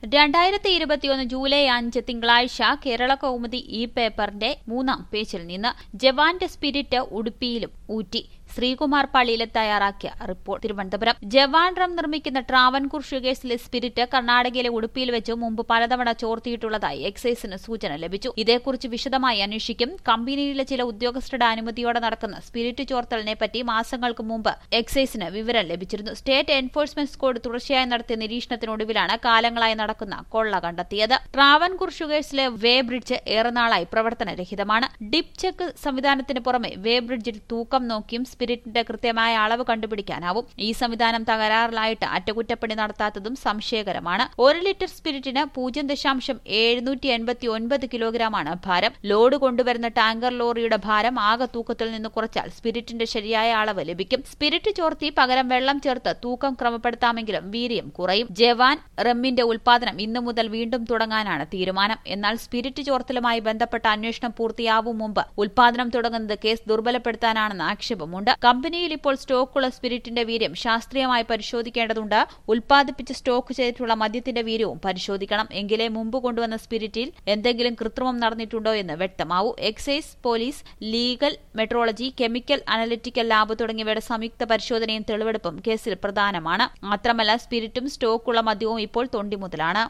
രണ്ടായിരത്തി ഇരുപത്തിയൊന്ന് ജൂലൈ അഞ്ച് തിങ്കളാഴ്ച കേരള കൗമുദി ഈ പേപ്പറിന്റെ മൂന്നാം പേജിൽ നിന്ന് ജവാന്റെ സ്പിരിറ്റ് ഉടുപ്പിയിലും ഊറ്റി ശ്രീകുമാർ പള്ളിയിലെ തയ്യാറാക്കിയ റിപ്പോർട്ട് തിരുവനന്തപുരം ജവാൻ റം നിർമ്മിക്കുന്ന ട്രാവൻകൂർ ഷുഗേഴ്സിലെ സ്പിരിറ്റ് കർണാടകയിലെ ഉടുപ്പിയിൽ വെച്ച് മുമ്പ് പലതവണ ചോർത്തിയിട്ടുള്ളതായി എക്സൈസിന് സൂചന ലഭിച്ചു ഇതേക്കുറിച്ച് വിശദമായി അന്വേഷിക്കും കമ്പനിയിലെ ചില ഉദ്യോഗസ്ഥരുടെ അനുമതിയോടെ നടക്കുന്ന സ്പിരിറ്റ് ചോർത്തലിനെ പറ്റി മാസങ്ങൾക്ക് മുമ്പ് എക്സൈസിന് വിവരം ലഭിച്ചിരുന്നു സ്റ്റേറ്റ് എൻഫോഴ്സ്മെന്റ് സ്ക്വാഡ് തുടർച്ചയായി നടത്തിയ നിരീക്ഷണത്തിനൊടുവിലാണ് കാലങ്ങളായി നടക്കുന്ന കൊള്ള കണ്ടെത്തിയത് ട്രാവൻകൂർ ഷുഗേഴ്സിലെ വേ ബ്രിഡ്ജ് ഏറെ നാളായി പ്രവർത്തനരഹിതമാണ് ഡിപ് ചെക്ക് സംവിധാനത്തിന് പുറമെ വേ ബ്രിഡ്ജിൽ തൂക്കം നോക്കിയും സ്പിരിറ്റിന്റെ കൃത്യമായ അളവ് കണ്ടുപിടിക്കാനാവും ഈ സംവിധാനം തകരാറിലായിട്ട് അറ്റകുറ്റപ്പണി നടത്താത്തതും സംശയകരമാണ് ഒരു ലിറ്റർ സ്പിരിറ്റിന് പൂജ്യം ദശാംശം എഴുന്നൂറ്റി എൺപത്തി ഒൻപത് കിലോഗ്രാമാണ് ഭാരം ലോഡ് കൊണ്ടുവരുന്ന ടാങ്കർ ലോറിയുടെ ഭാരം ആകെ തൂക്കത്തിൽ നിന്ന് കുറച്ചാൽ സ്പിരിറ്റിന്റെ ശരിയായ അളവ് ലഭിക്കും സ്പിരിറ്റ് ചോർത്തി പകരം വെള്ളം ചേർത്ത് തൂക്കം ക്രമപ്പെടുത്താമെങ്കിലും വീര്യം കുറയും ജവാൻ റമ്മിന്റെ ഉൽപാദനം ഇന്നു മുതൽ വീണ്ടും തുടങ്ങാനാണ് തീരുമാനം എന്നാൽ സ്പിരിറ്റ് ചോർത്തലുമായി ബന്ധപ്പെട്ട അന്വേഷണം പൂർത്തിയാവും മുമ്പ് ഉൽപാദനം തുടങ്ങുന്നത് കേസ് ദുർബലപ്പെടുത്താനാണെന്ന് ആക്ഷേപമുണ്ട് കമ്പനിയിൽ ഇപ്പോൾ സ്റ്റോക്കുള്ള സ്പിരിറ്റിന്റെ വീര്യം ശാസ്ത്രീയമായി പരിശോധിക്കേണ്ടതുണ്ട് ഉൽപ്പാദിപ്പിച്ച് സ്റ്റോക്ക് ചെയ്തിട്ടുള്ള മദ്യത്തിന്റെ വീര്യവും പരിശോധിക്കണം എങ്കിലേ മുമ്പ് കൊണ്ടുവന്ന സ്പിരിറ്റിൽ എന്തെങ്കിലും കൃത്രിമം നടന്നിട്ടുണ്ടോ എന്ന് വ്യക്തമാവൂ excise police legal metrology chemical analytical lab തുടങ്ങിയവയുടെ സംയുക്ത പരിശോധനയും തെളിവെടുപ്പും കേസിൽ പ്രധാനമാണ് മാത്രമല്ല സ്പിരിറ്റും സ്റ്റോക്കുള്ള മദ്യവും ഇപ്പോൾ തൊണ്ടിമുതലാണ്